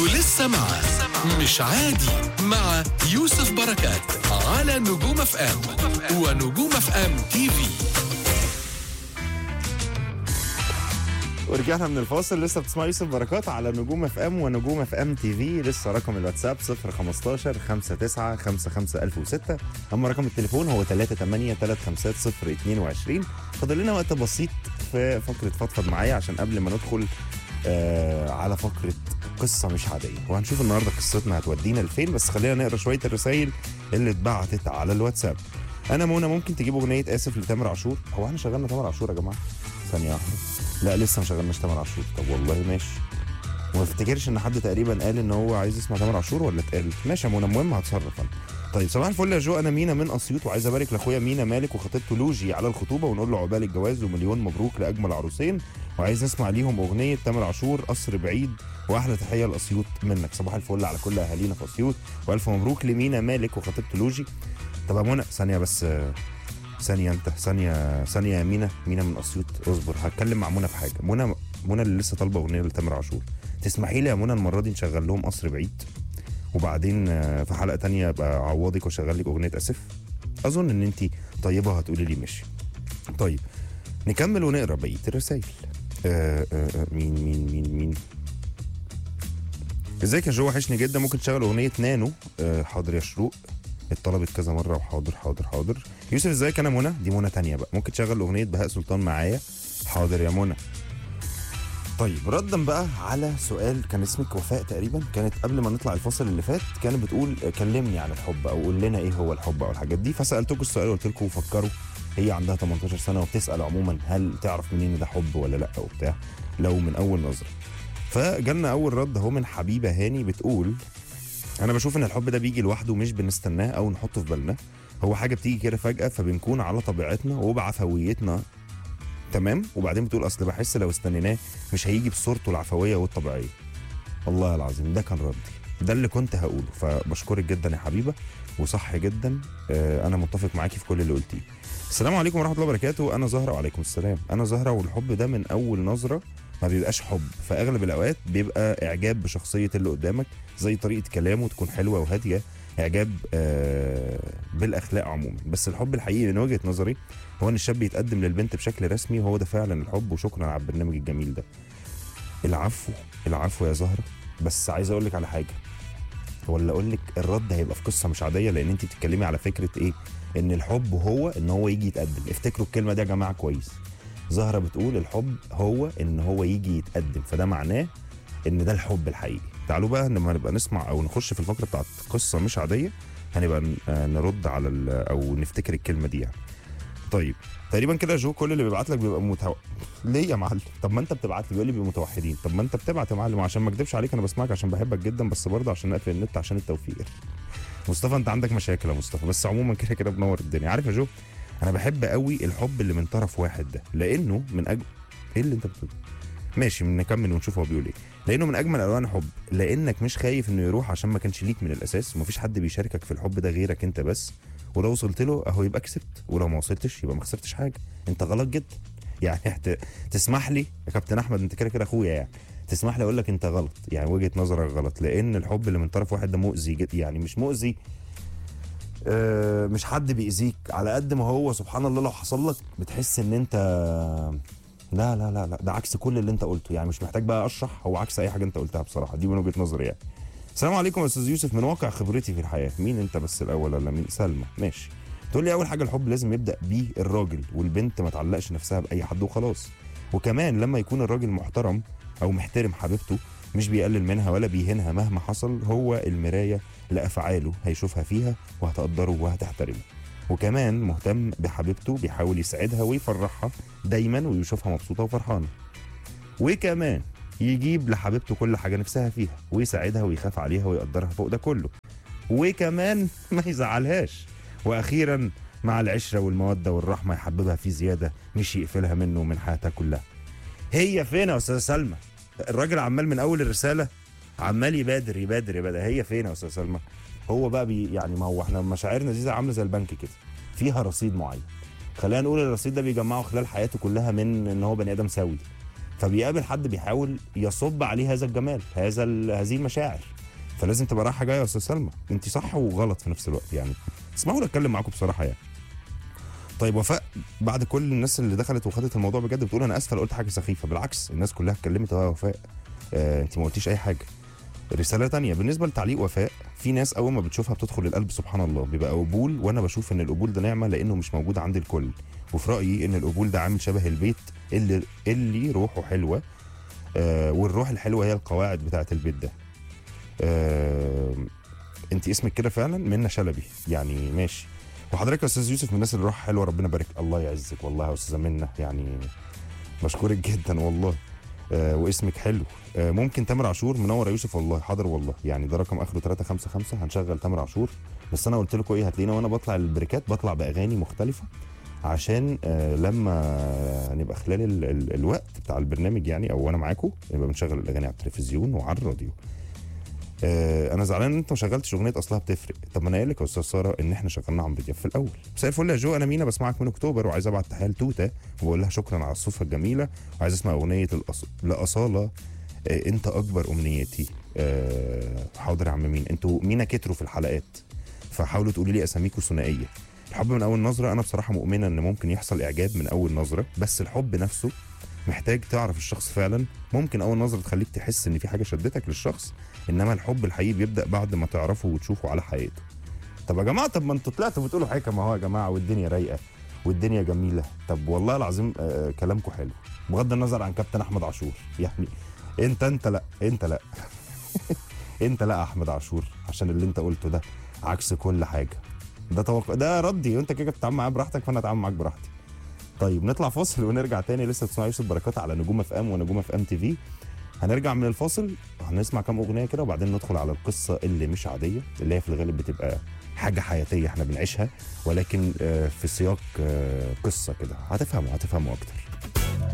انتوا لسه مع مش عادي مع يوسف بركات على نجوم اف ام ونجوم اف ام تي في ورجعنا من الفاصل لسه بتسمع يوسف بركات على نجوم اف ام ونجوم اف ام تي في لسه رقم الواتساب 015 59 55006 اما رقم التليفون هو 38 350 22 فاضل لنا وقت بسيط في فقره فضفض معايا عشان قبل ما ندخل آه على فقره قصه مش عاديه وهنشوف النهارده قصتنا هتودينا لفين بس خلينا نقرا شويه الرسائل اللي اتبعتت على الواتساب انا منى ممكن تجيب اغنيه اسف لتامر عاشور هو احنا شغلنا تامر عاشور يا جماعه ثانيه واحده لا لسه ما شغلناش تامر عاشور طب والله ماشي وما افتكرش ان حد تقريبا قال ان هو عايز يسمع تامر عاشور ولا اتقال ماشي يا منى المهم هتصرف انا طيب صباح الفل يا جو انا مينا من اسيوط وعايز ابارك لاخويا مينا مالك وخطيبته لوجي على الخطوبه ونقول له عقبال الجواز ومليون مبروك لاجمل عروسين وعايز نسمع ليهم اغنيه تامر عاشور قصر بعيد واحلى تحيه لاسيوط منك صباح الفل على كل اهالينا في اسيوط والف مبروك لمينا مالك وخطيبته لوجي طب يا منى ثانيه بس آه، ثانية انت ثانية ثانية يا مينا مينا من اسيوط اصبر هتكلم مع منى في حاجة منى منى اللي لسه طالبة اغنية لتامر عاشور تسمحي لي يا منى المرة دي نشغل لهم قصر بعيد وبعدين آه، في حلقة تانية ابقى اعوضك واشغل لك اغنية اسف اظن ان انت طيبة هتقولي لي ماشي طيب نكمل ونقرا بقية الرسايل آه آه آه، مين مين مين مين ازيك يا جو وحشني جدا ممكن تشغل اغنية نانو آه حاضر يا شروق اتطلبت كذا مرة وحاضر حاضر حاضر يوسف ازيك انا منى دي منى تانية بقى ممكن تشغل اغنية بهاء سلطان معايا حاضر يا منى طيب ردا بقى على سؤال كان اسمك وفاء تقريبا كانت قبل ما نطلع الفاصل اللي فات كانت بتقول كلمني عن الحب او قول لنا ايه هو الحب او الحاجات دي فسالتكم السؤال وقلت لكم فكروا هي عندها 18 سنه وبتسال عموما هل تعرف منين ده حب ولا لا وبتاع لو من اول نظره فجالنا اول رد اهو من حبيبه هاني بتقول انا بشوف ان الحب ده بيجي لوحده مش بنستناه او نحطه في بالنا هو حاجه بتيجي كده فجاه فبنكون على طبيعتنا وبعفويتنا تمام وبعدين بتقول اصل بحس لو استنيناه مش هيجي بصورته العفويه والطبيعيه والله العظيم ده كان ردي ده اللي كنت هقوله فبشكرك جدا يا حبيبه وصح جدا آه انا متفق معاكي في كل اللي قلتيه السلام عليكم ورحمه الله وبركاته انا زهره وعليكم السلام انا زهره والحب ده من اول نظره ما بيبقاش حب في اغلب الاوقات بيبقى اعجاب بشخصيه اللي قدامك زي طريقه كلامه تكون حلوه وهاديه اعجاب آه بالاخلاق عموما بس الحب الحقيقي من وجهه نظري هو ان الشاب يتقدم للبنت بشكل رسمي وهو ده فعلا الحب وشكرا على البرنامج الجميل ده العفو العفو يا زهره بس عايز اقول لك على حاجه ولا اقول لك الرد هيبقى في قصه مش عاديه لان انت بتتكلمي على فكره ايه ان الحب هو ان هو يجي يتقدم افتكروا الكلمه دي يا جماعه كويس زهره بتقول الحب هو ان هو يجي يتقدم فده معناه ان ده الحب الحقيقي تعالوا بقى لما نبقى نسمع او نخش في الفقره بتاعت قصه مش عاديه هنبقى ن- آه نرد على ال- او نفتكر الكلمه دي يعني طيب تقريبا كده جو كل اللي بيبعت لك بيبقى متو... ليه يا معلم طب ما انت بتبعت لي بيقول لي بيبقوا متوحدين طب ما انت بتبعت يا معلم عشان ما اكدبش عليك انا بسمعك عشان بحبك جدا بس برضه عشان اقفل النت عشان التوفيق مصطفى انت عندك مشاكل يا مصطفى بس عموما كده كده بنور الدنيا عارف يا جو انا بحب قوي الحب اللي من طرف واحد ده لانه من اجل ايه اللي انت بتقوله ماشي نكمل ونشوف هو بيقول ايه لانه من اجمل الوان الحب لانك مش خايف انه يروح عشان ما كانش ليك من الاساس ومفيش حد بيشاركك في الحب ده غيرك انت بس ولو وصلت له اهو يبقى كسبت ولو ما وصلتش يبقى ما خسرتش حاجه انت غلط جدا يعني هت- تسمح لي يا كابتن احمد انت كده كده اخويا يعني تسمح لي اقول لك انت غلط يعني وجهه نظرك غلط لان الحب اللي من طرف واحد ده مؤذي جدا يعني مش مؤذي آه، مش حد بيأذيك على قد ما هو سبحان الله لو حصل لك بتحس ان انت لا لا لا لا ده عكس كل اللي انت قلته يعني مش محتاج بقى اشرح هو عكس اي حاجه انت قلتها بصراحه دي من وجهه نظري يعني السلام عليكم يا استاذ يوسف من واقع خبرتي في الحياه مين انت بس الاول ولا مين سلمى ماشي تقول لي اول حاجه الحب لازم يبدا بيه الراجل والبنت ما تعلقش نفسها باي حد وخلاص وكمان لما يكون الراجل محترم او محترم حبيبته مش بيقلل منها ولا بيهينها مهما حصل هو المرايه لافعاله هيشوفها فيها وهتقدره وهتحترمه وكمان مهتم بحبيبته بيحاول يسعدها ويفرحها دايما ويشوفها مبسوطه وفرحانه وكمان يجيب لحبيبته كل حاجه نفسها فيها ويساعدها ويخاف عليها ويقدرها فوق ده كله وكمان ما يزعلهاش واخيرا مع العشره والموده والرحمه يحببها فيه زياده مش يقفلها منه ومن حياتها كلها هي فين يا استاذه سلمى الراجل عمال من اول الرساله عمال يبادر يبادر يبادر هي فين يا استاذه سلمى هو بقى بي يعني ما هو احنا مشاعرنا دي زي عامله زي البنك كده فيها رصيد معين خلينا نقول الرصيد ده بيجمعه خلال حياته كلها من ان هو بني ادم سوي فبيقابل حد بيحاول يصب عليه هذا الجمال هذا ال- هذه المشاعر فلازم تبقى رايحه جايه يا استاذ سلمى انت صح وغلط في نفس الوقت يعني اسمحوا لي اتكلم معاكم بصراحه يعني طيب وفاء بعد كل الناس اللي دخلت وخدت الموضوع بجد بتقول انا اسفه لو قلت حاجه سخيفه بالعكس الناس كلها اتكلمت اه يا وفاء آه انت ما قلتيش اي حاجه رساله تانية بالنسبه لتعليق وفاء في ناس اول ما بتشوفها بتدخل القلب سبحان الله بيبقى قبول وانا بشوف ان القبول ده نعمه لانه مش موجود عند الكل وفي رايي ان القبول ده عامل شبه البيت اللي اللي روحه حلوه آه والروح الحلوه هي القواعد بتاعه البيت ده آه انت اسمك كده فعلا منى شلبي يعني ماشي وحضرتك يا استاذ يوسف من الناس اللي روحها حلوه ربنا يبارك الله يعزك والله يا استاذه منى يعني بشكرك جدا والله آه واسمك حلو آه ممكن تامر عاشور منور يا يوسف والله حاضر والله يعني ده رقم اخره 355 هنشغل تامر عاشور بس انا قلت لكم ايه هتلاقينا وانا بطلع البريكات بطلع باغاني مختلفه عشان آه لما نبقى خلال ال ال الوقت بتاع البرنامج يعني او وانا معاكم يبقى بنشغل الاغاني على التلفزيون وعلى الراديو آه انا زعلان ان انت ما شغلتش اغنيه اصلها بتفرق طب ما انا قايل لك يا استاذ ساره ان احنا شغلنا عمرو دياب في الاول مساء الفل يا جو انا مينا بسمعك من اكتوبر وعايز ابعت تحيه لتوته وبقول لها شكرا على الصدفه الجميله وعايز اسمع اغنيه الأص... لاصاله آه انت اكبر امنيتي آه حاضر يا عم مين انتوا مينا كتروا في الحلقات فحاولوا تقولوا لي اساميكوا ثنائيه الحب من اول نظره انا بصراحه مؤمنه ان ممكن يحصل اعجاب من اول نظره بس الحب نفسه محتاج تعرف الشخص فعلا ممكن اول نظره تخليك تحس ان في حاجه شدتك للشخص انما الحب الحقيقي بيبدا بعد ما تعرفه وتشوفه على حقيقته طب يا جماعه طب ما انتوا طلعتوا بتقولوا حكم اهو يا جماعه والدنيا رايقه والدنيا جميله طب والله العظيم آه كلامكم حلو بغض النظر عن كابتن احمد عاشور يعني انت انت لا انت لا انت لا يا احمد عاشور عشان اللي انت قلته ده عكس كل حاجه ده توقع ده ردي وانت كده بتتعامل معايا براحتك فانا اتعامل معاك براحتي طيب نطلع فاصل ونرجع تاني لسه بتسمع يوسف بركات على نجوم اف ام ونجوم اف ام تي في هنرجع من الفاصل هنسمع كام اغنيه كده وبعدين ندخل على القصه اللي مش عاديه اللي هي في الغالب بتبقى حاجه حياتيه احنا بنعيشها ولكن آه، في سياق آه، قصه كده هتفهموا هتفهموا اكتر